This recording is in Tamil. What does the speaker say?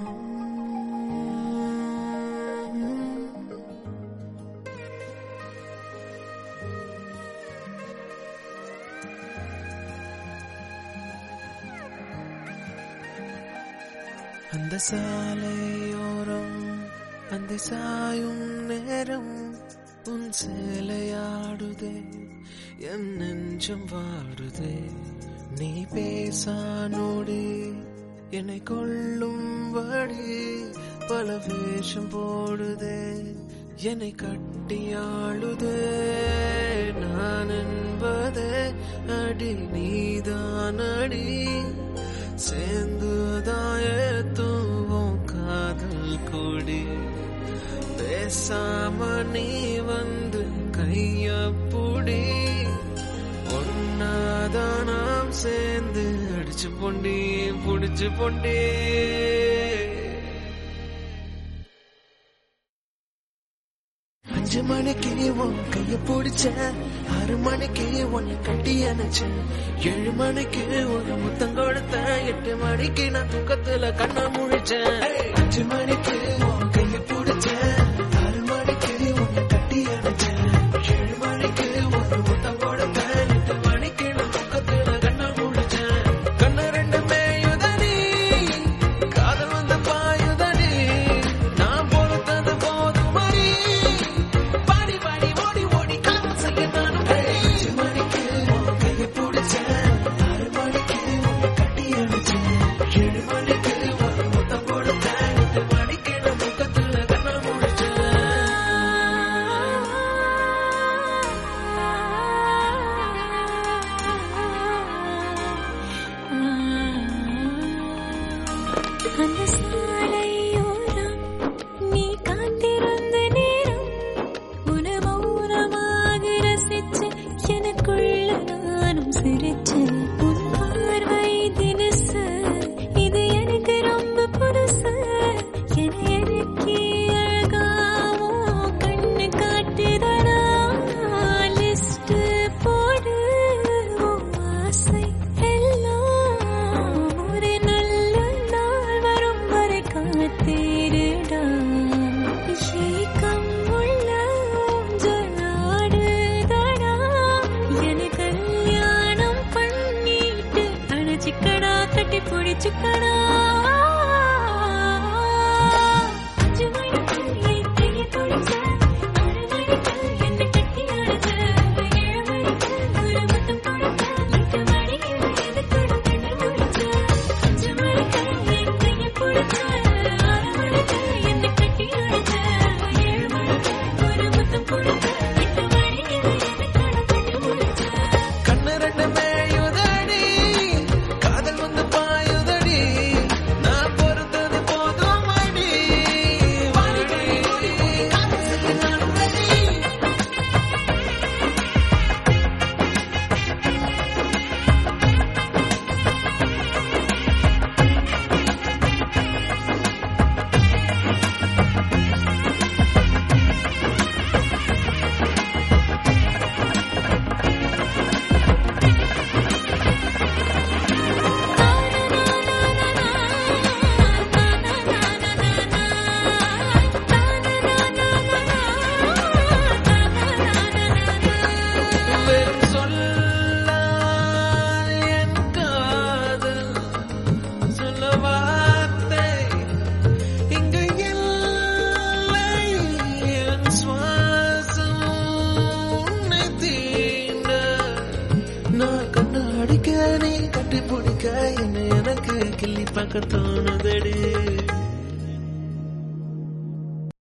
அந்த சாலையோரம் அந்த சாயும் நேரம் உன் சேலையாடுதே என் நெஞ்சம் வாடுதே நீ பேசா நோடி என்னை கொள்ளும்படி பல வேஷம் போடுதே என்னை கட்டியாளுதே நான் என்பதே அடி நீதான் அடி சேர்ந்துதாய தூவும் காதல் கொடி பேசாம நீ வந்து கைய புடி ஒன்னாதான் நாம் சேர்ந்து அடிச்சு பொண்டி புடிச்சு பொண்டி அஞ்சு மணிக்கு உன் கைய பிடிச்சேன் ஆறு மணிக்கு உன்னை கட்டி அணைச்சேன் ஏழு மணிக்கு ஒரு முத்தம் கொடுத்தேன் எட்டு மணிக்கு நான் தூக்கத்துல கண்ண முழிச்சேன் அஞ்சு மணிக்கு உன் கைய பிடிச்சேன் ஆறு மணிக்கு உன்னை கட்டி அணைச்சேன் ஏழு மணிக்கு ஒரு முத்தம் கொடுத்தேன் எட்டு மணிக்கு நான் தூக்கத்துல கண்ண முழிச்சேன் கண்ணு ரெண்டு மேயுதடி காதல் வந்து பாயுதடி நான் பொறுத்தது போதும் மறி பாடி பாடி ஓடி ஓடி காதல் செய்ய நானும் அஞ்சு மணிக்கு உன் கையை பிடிச்சேன் ஆறு மணிக்கு உன்னை கட்டி அணைச்சேன் ஏழு மணிக்கு ஒரு முத்தம் கொடுத்தேன் எட்டு மணிக்கு நான் முகத்துல கண்ண முடிச்சேன் அந்த சாலையோரம் நீ காத்திருந்த நேரம் உன மௌனமாக ரசிச்சு எனக்குள்ள நானும் சிரிச்சேன் உன் பார்வை தினசு இது எனக்கு ரொம்ப புதுசு என எனக்கு அழகாவோ கண்ணு காட்டுதடா லிஸ்ட் போடு உன் ஆசை எல்லாம் ஒரு நல்ல நாள் வரும் வரை காத்திருடா ஏக்கம் உள்ள ஊஞ்சலாடுதடா என கல்யாணம் பண்ணிட்டு அணைச்சிக்கடா கட்டி பிடிச்சிக்கடா அஞ்சு மணிக்கு என் கையை பிடிச்ச, ஆறு மணிக்கு என்னை கட்டி அணைச்ச, ஏழு மணிக்கு ஒரு முத்தம் கொடுத்த, எட்டு மணிக்கு எதுக்குள்ள கண்ணு முடிச்ச. அஞ்சு மணிக்கு என் கையை பிடிச்ச, ஆறு மணிக்கு என்னை கட்டி அணைச்ச, ஏழு மணிக்கு ஒரு முத்தம் கொடுத்த, எட்டு மணிக்கு எதுக்குள்ள கண்ணு முடிச்ச. கண்ணு ரெண்டு மேயுதடி காதல் வந்து பாயுதடி நான் பொறுத்தது போதும் அடி வாடி வாடி ஓடி ஓடி காதல் செய்ய நானும் ready. வெறும் சொல்லால் என் காதல் சொல்ல வார்த்தை இங்கு இல்லை என் சுவாசம் உன்னை தீண்ட நான் கண்ணு அடிக்க நீ கட்டி பிடிக்க என்ன எனக்கு கிள்ளி பார்க்க தோணுதடி